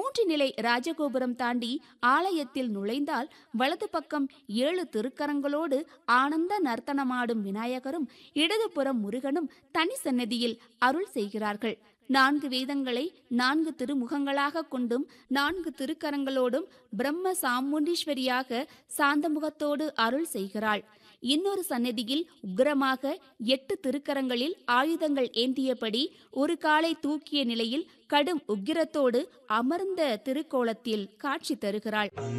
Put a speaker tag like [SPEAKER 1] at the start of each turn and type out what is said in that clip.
[SPEAKER 1] மூன்று நிலை ராஜகோபுரம் தாண்டி ஆலயத்தில் நுழைந்தால் வலது பக்கம் ஏழு திருக்கரங்களோடு ஆனந்த நர்த்தனமாடும் விநாயகரும் இடதுபுறம் முருகனும் தனி சன்னதியில் அருள் செய்கிறார்கள் நான்கு வேதங்களை நான்கு திருமுகங்களாக கொண்டும் நான்கு திருக்கரங்களோடும் பிரம்ம சாமுண்டீஸ்வரியாக சாந்தமுகத்தோடு அருள் செய்கிறாள் இன்னொரு சன்னதியில் உக்கிரமாக எட்டு திருக்கரங்களில் ஆயுதங்கள் ஏந்தியபடி ஒரு காலை தூக்கிய நிலையில் கடும் உக்கிரத்தோடு அமர்ந்த திருக்கோலத்தில் காட்சி தருகிறாள்